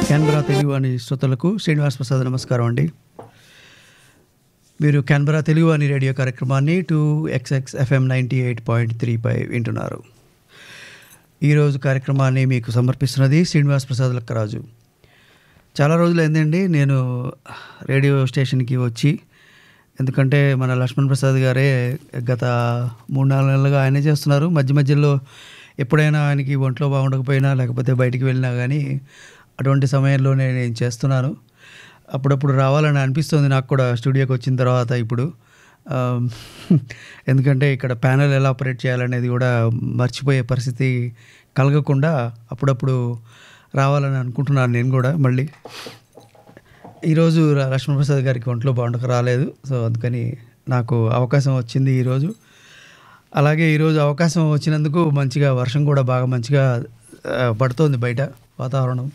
Canberra Telugu అని శ్రోతలకు శ్రీనివాస్ ప్రసాద్ నమస్కారం అండి మీరు క్యాన్బరా తెలుగు అని రేడియో కార్యక్రమాన్ని two XX FM ninety eight point త్రీపై వింటున్నారు ఈరోజు కార్యక్రమాన్ని మీకు సమర్పిస్తున్నది శ్రీనివాస్ ప్రసాద్ లక్కరాజు చాలా రోజులు అయిందండి నేను రేడియో స్టేషన్కి వచ్చి ఎందుకంటే మన లక్ష్మణ్ ప్రసాద్ గారే గత మూడు నాలుగు నెలలుగా ఆయనే చేస్తున్నారు మధ్య మధ్యలో ఎప్పుడైనా ఆయనకి ఒంట్లో బాగుండకపోయినా లేకపోతే బయటికి వెళ్ళినా కానీ అటువంటి సమయంలోనే నేను చేస్తున్నాను అప్పుడప్పుడు రావాలని అనిపిస్తుంది నాకు కూడా స్టూడియోకి వచ్చిన తర్వాత ఇప్పుడు ఆ, ఎందుకంటే ఇక్కడ ప్యానెల్ ఎలా ఆపరేట్ చేయాలనేది కూడా మర్చిపోయే పరిస్థితి కలగకుండా అప్పుడప్పుడు రావాలని అనుకుంటున్నాను నేను కూడా మళ్ళీ ఈరోజు ర- లక్ష్మణప్రసాద్ గారికి ఒంట్లో బాగుండక రాలేదు సో అందుకని నాకు అవకాశం వచ్చింది ఈరోజు అలాగే ఈరోజు అవకాశం వచ్చినందుకు మంచిగా వర్షం కూడా బాగా మంచిగా ఆ, పడుతోంది బయట వాతావరణం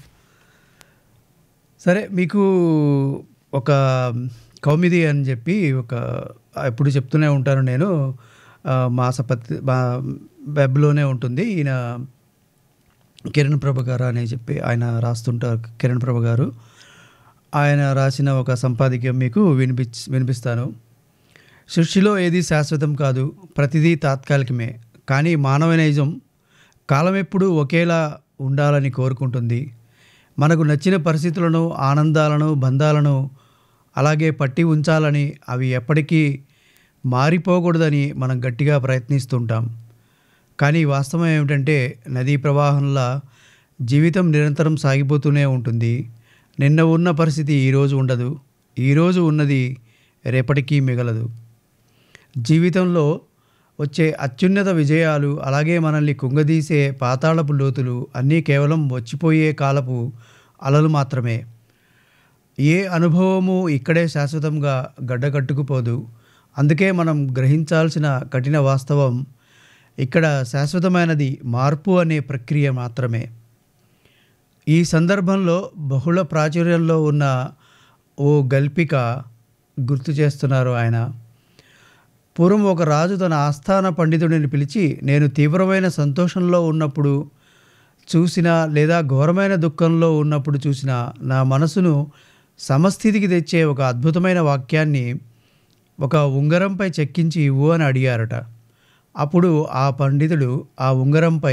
సరే మీకు ఒక కౌమిది అని చెప్పి ఒక ఎప్పుడు చెప్తూనే ఉంటాను నేను ఆ, మాసపత్రి మా వెబ్లోనే ఉంటుంది ఈయన కిరణ్ ప్రభ గారు అని చెప్పి ఆయన రాస్తుంటారు కిరణ్ ప్రభ గారు ఆయన రాసిన ఒక సంపాదకీయం మీకు వినిపి వినిపిస్తాను సృష్టిలో ఏది శాశ్వతం కాదు ప్రతిదీ తాత్కాలికమే కానీ మానవ నైజం కాలం ఎప్పుడూ ఒకేలా ఉండాలని కోరుకుంటుంది మనకు నచ్చిన పరిస్థితులను ఆనందాలను బంధాలను అలాగే పట్టి ఉంచాలని అవి ఎప్పటికీ మారిపోకూడదని మనం గట్టిగా ప్రయత్నిస్తుంటాం కానీ వాస్తవం ఏమిటంటే నదీ ప్రవాహంలా జీవితం నిరంతరం సాగిపోతూనే ఉంటుంది నిన్న ఉన్న పరిస్థితి ఈరోజు ఉండదు ఈరోజు ఉన్నది రేపటికీ మిగలదు జీవితంలో వచ్చే అత్యున్నత విజయాలు అలాగే మనల్ని కుంగదీసే పాతాళపు లోతులు అన్నీ కేవలం వచ్చిపోయే కాలపు అలలు మాత్రమే ఏ అనుభవము ఇక్కడే శాశ్వతంగా గడ్డకట్టుకుపోదు అందుకే మనం గ్రహించాల్సిన కఠిన వాస్తవం ఇక్కడ శాశ్వతమైనది మార్పు అనే ప్రక్రియ మాత్రమే ఈ సందర్భంలో బహుళ ప్రాచుర్యంలో ఉన్న ఓ గల్పిక గుర్తు చేస్తున్నారు ఆయన పూర్వం ఒక రాజు తన ఆస్థాన పండితుడిని పిలిచి నేను తీవ్రమైన సంతోషంలో ఉన్నప్పుడు చూసిన లేదా ఘోరమైన దుఃఖంలో ఉన్నప్పుడు చూసిన నా మనసును సమస్థితికి తెచ్చే ఒక అద్భుతమైన వాక్యాన్ని ఒక ఉంగరంపై చెక్కించి ఇవ్వు అని అడిగారట అప్పుడు ఆ పండితుడు ఆ ఉంగరంపై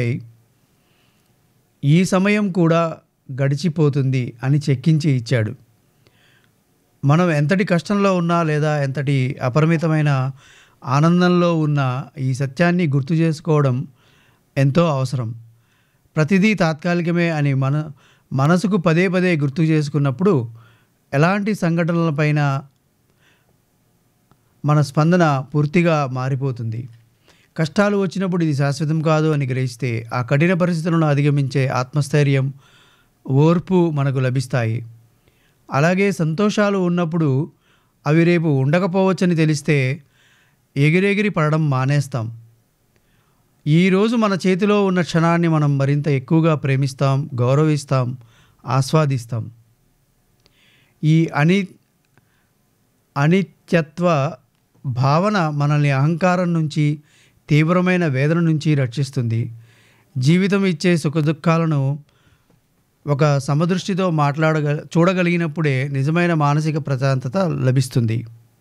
ఈ సమయం కూడా గడిచిపోతుంది అని చెక్కించి ఇచ్చాడు మనం ఎంతటి కష్టంలో ఉన్నా లేదా ఎంతటి అపరిమితమైన ఆనందంలో ఉన్న ఈ సత్యాన్ని గుర్తు చేసుకోవడం ఎంతో అవసరం ప్రతిదీ తాత్కాలికమే అని మన మనసుకు పదే పదే గుర్తు చేసుకున్నప్పుడు ఎలాంటి సంఘటనలపైన మన స్పందన పూర్తిగా మారిపోతుంది కష్టాలు వచ్చినప్పుడు ఇది శాశ్వతం కాదు అని గ్రహిస్తే ఆ కఠిన పరిస్థితులను అధిగమించే ఆత్మస్థైర్యం ఓర్పు మనకు లభిస్తాయి అలాగే సంతోషాలు ఉన్నప్పుడు అవి రేపు ఉండకపోవచ్చని తెలిస్తే ఎగిరెగిరి పడడం మానేస్తాం ఈరోజు మన చేతిలో ఉన్న క్షణాన్ని మనం మరింత ఎక్కువగా ప్రేమిస్తాం గౌరవిస్తాం ఆస్వాదిస్తాం ఈ అని అనిత్యత్వ భావన మనల్ని అహంకారం నుంచి తీవ్రమైన వేదన నుంచి రక్షిస్తుంది జీవితం ఇచ్చే సుఖదుఖాలను ఒక సమదృష్టితో మాట్లాడగ చూడగలిగినప్పుడే నిజమైన మానసిక ప్రశాంతత లభిస్తుంది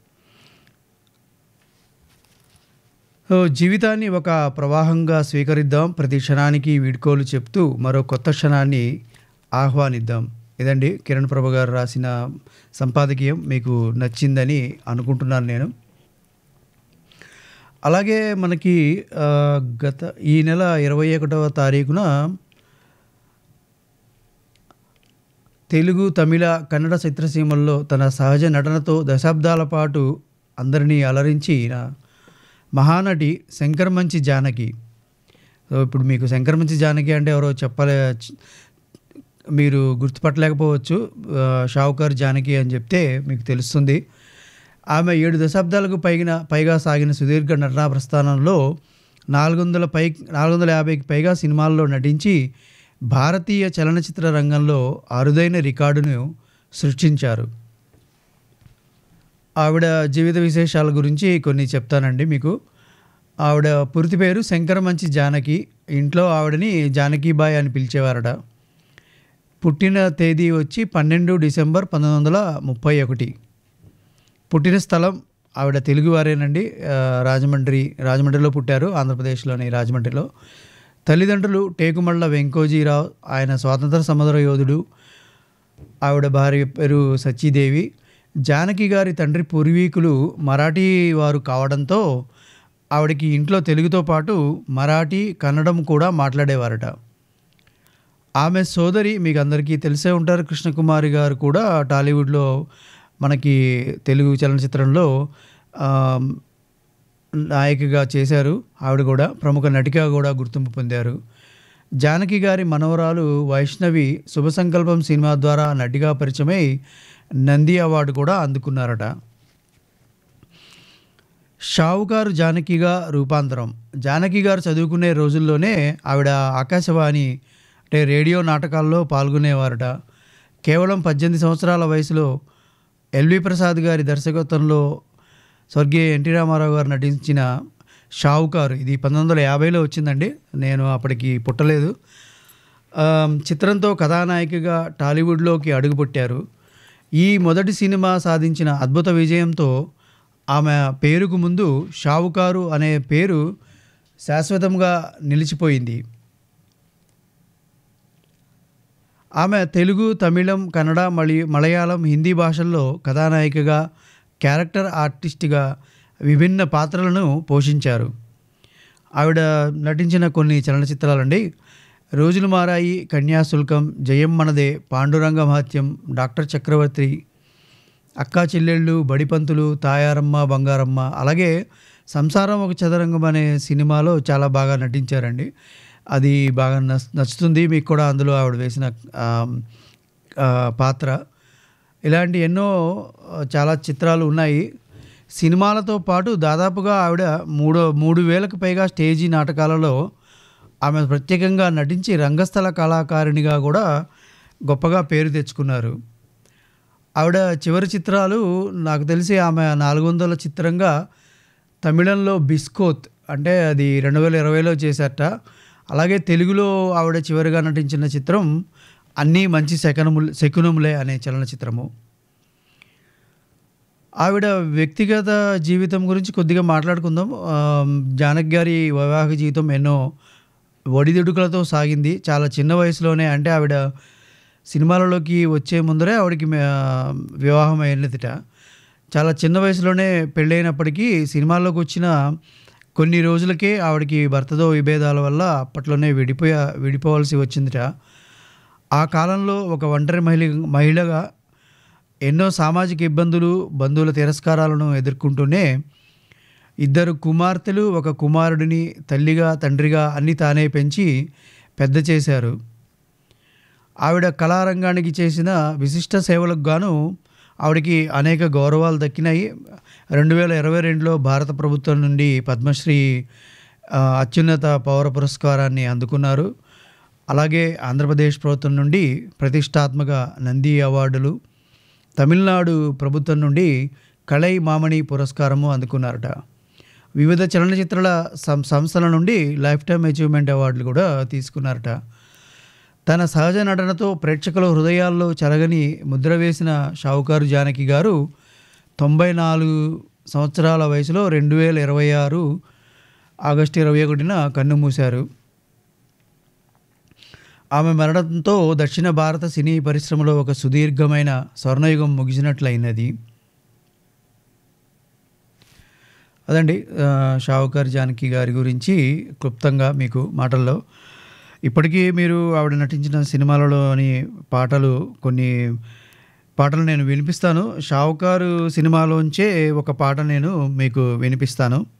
సో జీవితాన్ని ఒక ప్రవాహంగా స్వీకరిద్దాం ప్రతి క్షణానికి వీడ్కోలు చెప్తూ మరో కొత్త క్షణాన్ని ఆహ్వానిద్దాం ఇదండి కిరణ్ ప్రభు గారు రాసిన సంపాదకీయం మీకు నచ్చిందని అనుకుంటున్నాను నేను అలాగే మనకి ఆ, గత ఈ నెల ఇరవై ఒకటవ తారీఖున తెలుగు తమిళ కన్నడ చిత్రసీమల్లో తన సహజ నటనతో దశాబ్దాల పాటు అందరినీ అలరించిన మహానటి శంకరమంచి జానకి సో ఇప్పుడు మీకు శంకరమంచి జానకి అంటే ఎవరో చెప్పలే మీరు గుర్తుపట్టలేకపోవచ్చు ఆ, షావుకార్ జానకి అని చెప్తే మీకు తెలుస్తుంది ఆమె ఏడు దశాబ్దాలకు పైన పైగా సాగిన సుదీర్ఘ నటనా ప్రస్థానంలో నాలుగు వందల పై నాలుగు వందల యాభైకి పైగా సినిమాల్లో నటించి భారతీయ చలనచిత్ర రంగంలో అరుదైన రికార్డును సృష్టించారు ఆవిడ జీవిత విశేషాల గురించి కొన్ని చెప్తానండి మీకు ఆవిడ పూర్తి పేరు శంకరమంచి జానకి ఇంట్లో ఆవిడని జానకీబాయ్ అని పిలిచేవారట పుట్టిన తేదీ వచ్చి పన్నెండు డిసెంబర్ పంతొమ్మిది వందల ముప్పై ఒకటి పుట్టిన స్థలం ఆవిడ తెలుగువారేనండి ఆ, రాజమండ్రి రాజమండ్రిలో పుట్టారు ఆంధ్రప్రదేశ్లోని రాజమండ్రిలో తల్లిదండ్రులు టేకుమళ్ళ వెంకోజీరావు ఆయన స్వాతంత్ర సమర యోధుడు ఆవిడ భార్య పేరు సచీదేవి జానకి గారి తండ్రి పూర్వీకులు మరాఠీ వారు కావడంతో ఆవిడకి ఇంట్లో తెలుగుతో పాటు మరాఠీ కన్నడం కూడా మాట్లాడేవారట ఆమె సోదరి మీకు అందరికీ తెలిసే ఉంటారు కృష్ణకుమారి గారు కూడా టాలీవుడ్లో మనకి తెలుగు చలనచిత్రంలో ఆ, నాయికగా చేశారు ఆవిడ కూడా ప్రముఖ నటిగా కూడా గుర్తింపు పొందారు జానకి గారి మనవరాలు వైష్ణవి శుభ సంకల్పం సినిమా ద్వారా నటిగా పరిచయమై నంది అవార్డు కూడా అందుకున్నారట షావుకారు జానకిగా రూపాంతరం జానకి గారు చదువుకునే రోజుల్లోనే ఆవిడ ఆకాశవాణి అంటే రేడియో నాటకాల్లో పాల్గొనేవారట కేవలం పద్దెనిమిది సంవత్సరాల వయసులో ఎల్వి ప్రసాద్ గారి దర్శకత్వంలో స్వర్గీయ ఎన్టీ రామారావు గారు నటించిన షావుకారు ఇది పంతొమ్మిది వందల యాభైలో వచ్చిందండి నేను అప్పటికి పుట్టలేదు ఆ, చిత్రంతో కథానాయికగా టాలీవుడ్లోకి అడుగుపెట్టారు ఈ మొదటి సినిమా సాధించిన అద్భుత విజయంతో ఆమె పేరుకు ముందు షావుకారు అనే పేరు శాశ్వతంగా నిలిచిపోయింది ఆమె తెలుగు తమిళం కన్నడ మళి మలయాళం హిందీ భాషల్లో కథానాయికగా క్యారెక్టర్ ఆర్టిస్ట్గా విభిన్న పాత్రలను పోషించారు ఆవిడ నటించిన కొన్ని చలనచిత్రాలండి రోజులు మారాయి కన్యాశుల్కం జయం మనదే పాండురంగ మహత్యం డాక్టర్ చక్రవర్తి అక్కా చెల్లెళ్ళు బడిపంతులు తాయారమ్మ బంగారమ్మ అలాగే సంసారం ఒక చదరంగం అనే సినిమాలో చాలా బాగా నటించారండి అది బాగా నచ్- నచ్చుతుంది మీకు కూడా అందులో ఆవిడ వేసిన ఆ, ఆ, పాత్ర ఇలాంటి ఎన్నో ఆ, చాలా చిత్రాలు ఉన్నాయి సినిమాలతో పాటు దాదాపుగా ఆవిడ మూడు మూడు వేలకు పైగా స్టేజీ నాటకాలలో ఆమె ప్రత్యేకంగా నటించి రంగస్థల కళాకారిణిగా కూడా గొప్పగా పేరు తెచ్చుకున్నారు ఆవిడ చివరి చిత్రాలు నాకు తెలిసి ఆమె నాలుగు వందల చిత్రంగా తమిళంలో బిస్కోత్ అంటే అది రెండు వేల ఇరవైలో చేశారట అలాగే తెలుగులో ఆవిడ చివరిగా నటించిన చిత్రం అన్నీ మంచి శకనములు శకునములే అనే చలనచిత్రము ఆవిడ వ్యక్తిగత జీవితం గురించి కొద్దిగా మాట్లాడుకుందాం ఆ, జానకి గారి వైవాహిక జీవితం ఎన్నో ఒడిదుడుకులతో సాగింది చాలా చిన్న వయసులోనే అంటే ఆవిడ సినిమాలలోకి వచ్చే ముందరే ఆవిడకి మే- వివాహం అయినదిట చాలా చిన్న వయసులోనే పెళ్ళైనప్పటికీ సినిమాల్లోకి వచ్చిన కొన్ని రోజులకే ఆవిడకి భర్తతో విభేదాల వల్ల అప్పట్లోనే విడిపోయా విడిపోవాల్సి వచ్చిందిట ఆ కాలంలో ఒక ఒంటరి మహిళ మహిళగా ఎన్నో సామాజిక ఇబ్బందులు బంధువుల తిరస్కారాలను ఎదుర్కొంటూనే ఇద్దరు కుమార్తెలు ఒక కుమారుడిని తల్లిగా తండ్రిగా అన్ని తానే పెంచి పెద్ద చేశారు ఆవిడ కళారంగానికి చేసిన విశిష్ట సేవలకు గాను ఆవిడకి అనేక గౌరవాలు దక్కినాయి రెండు వేల ఇరవై రెండులో భారత ప్రభుత్వం నుండి పద్మశ్రీ ఆ, అత్యున్నత పౌర పురస్కారాన్ని అందుకున్నారు అలాగే ఆంధ్రప్రదేశ్ ప్రభుత్వం నుండి ప్రతిష్టాత్మక నంది అవార్డులు తమిళనాడు ప్రభుత్వం నుండి కళై మామణి పురస్కారము అందుకున్నారట వివిధ చలనచిత్రాల సం సంస్థల నుండి లైఫ్ టైమ్ అచీవ్మెంట్ అవార్డులు కూడా తీసుకున్నారట తన సహజ నటనతో ప్రేక్షకుల హృదయాల్లో చెరగని ముద్ర వేసిన షావుకారు జానకి గారు తొంభై నాలుగు సంవత్సరాల వయసులో రెండు వేల ఇరవై ఆరు ఆగస్టు ఇరవై ఒకటిన కన్నుమూశారు ఆమె మరణంతో దక్షిణ భారత సినీ పరిశ్రమలో ఒక సుదీర్ఘమైన స్వర్ణయుగం ముగిసినట్లయినది అదండి ఆ, షావుకార్ జానకి గారి గురించి క్లుప్తంగా మీకు మాటల్లో ఇప్పటికీ మీరు ఆవిడ నటించిన సినిమాలలోని పాటలు కొన్ని పాటలు నేను వినిపిస్తాను షావుకారు సినిమాలోంచే ఒక పాట నేను మీకు వినిపిస్తాను